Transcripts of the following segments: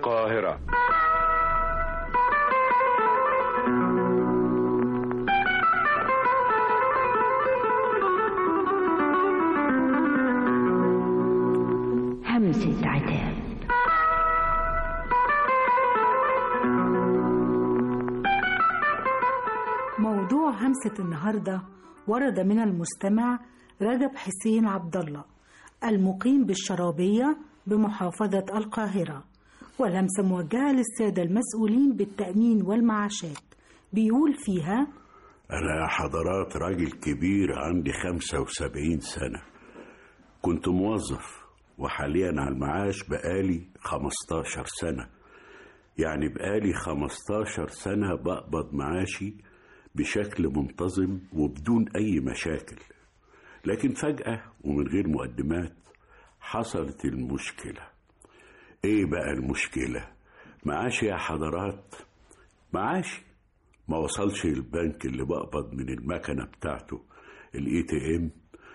القاهرة همسة عتاب موضوع همسة النهاردة ورد من المستمع رجب حسين عبد الله المقيم بالشرابية بمحافظة القاهرة والهمسة موجهة للسادة المسؤولين بالتأمين والمعاشات بيقول فيها أنا يا حضرات راجل كبير عندي خمسة وسبعين سنة كنت موظف وحاليا على المعاش بقالي خمستاشر سنة يعني بقالي خمستاشر سنة بقبض معاشي بشكل منتظم وبدون أي مشاكل لكن فجأة ومن غير مقدمات حصلت المشكلة ايه بقى المشكلة معاشي يا حضرات معاشي ما وصلش البنك اللي بقبض من المكنة بتاعته الاي تي ام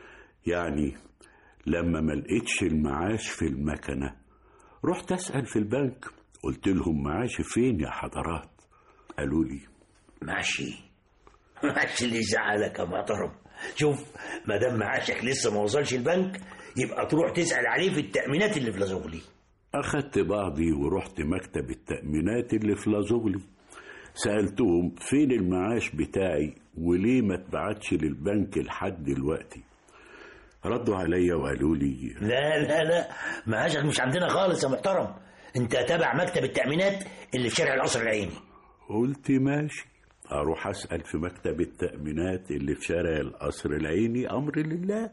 يعني لما ما لقيتش المعاش في المكنة رحت اسأل في البنك قلت لهم معاشي فين يا حضرات قالوا لي ماشي ماشي اللي يزعلك يا محترم شوف ما دام معاشك لسه ما وصلش البنك يبقى تروح تسأل عليه في التأمينات اللي في لازوغلي أخدت بعضي ورحت مكتب التأمينات اللي في لازوغلي سألتهم فين المعاش بتاعي وليه ما اتبعتش للبنك لحد دلوقتي ردوا عليا وقالوا لي لا لا لا معاشك مش عندنا خالص يا محترم انت تابع مكتب التأمينات اللي في شارع القصر العيني قلت ماشي أروح أسأل في مكتب التأمينات اللي في شارع القصر العيني أمر لله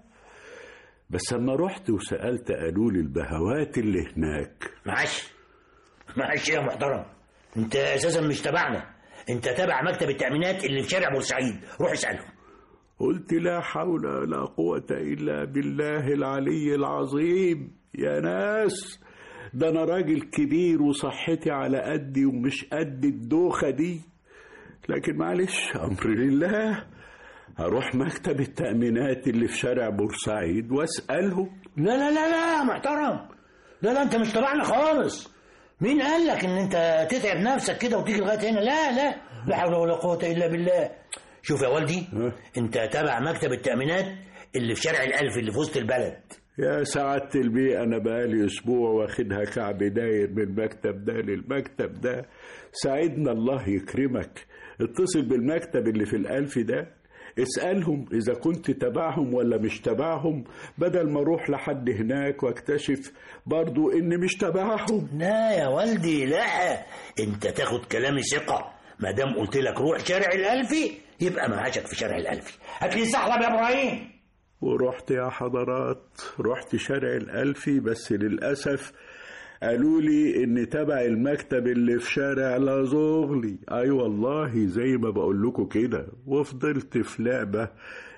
بس لما رحت وسألت قالوا لي البهوات اللي هناك معاش معاش يا محترم انت اساسا مش تبعنا انت تابع مكتب التأمينات اللي في شارع بورسعيد روح اسألهم قلت لا حول ولا قوة إلا بالله العلي العظيم يا ناس ده أنا راجل كبير وصحتي على قدي ومش قد الدوخة دي لكن معلش أمر لله هروح مكتب التأمينات اللي في شارع بورسعيد وأسألهم لا لا لا لا يا محترم لا لا انت مش تبعنا خالص مين قال لك ان انت تتعب نفسك كده وتيجي لغايه هنا لا لا لا حول ولا قوه الا بالله شوف يا والدي انت تابع مكتب التأمينات اللي في شارع الألف اللي في وسط البلد يا سعادة البيه أنا بقالي أسبوع واخدها كعب داير من المكتب ده للمكتب ده ساعدنا الله يكرمك اتصل بالمكتب اللي في الألف ده اسألهم إذا كنت تبعهم ولا مش تبعهم بدل ما أروح لحد هناك واكتشف برضو إني مش تبعهم لا يا والدي لا انت تاخد كلامي ثقة ما دام قلت لك روح شارع الألفي يبقى معاشك في شارع الألفي هات لي سحلب يا إبراهيم ورحت يا حضرات رحت شارع الألفي بس للأسف قالوا لي إن تبع المكتب اللي في شارع لازوغلي أي أيوة والله زي ما بقول لكم كده وفضلت في لعبة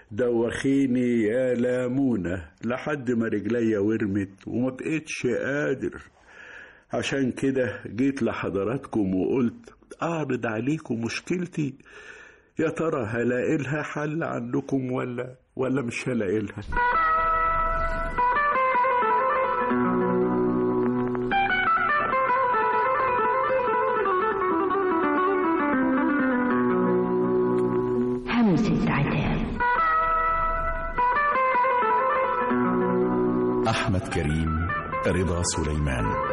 دوخيني يا لامونة لحد ما رجليا ورمت وما بقتش قادر عشان كده جيت لحضراتكم وقلت أعرض عليكم مشكلتي يا ترى هلاقي لها حل عندكم ولا ولا مش هلاقي لها همسة عتاب أحمد كريم رضا سليمان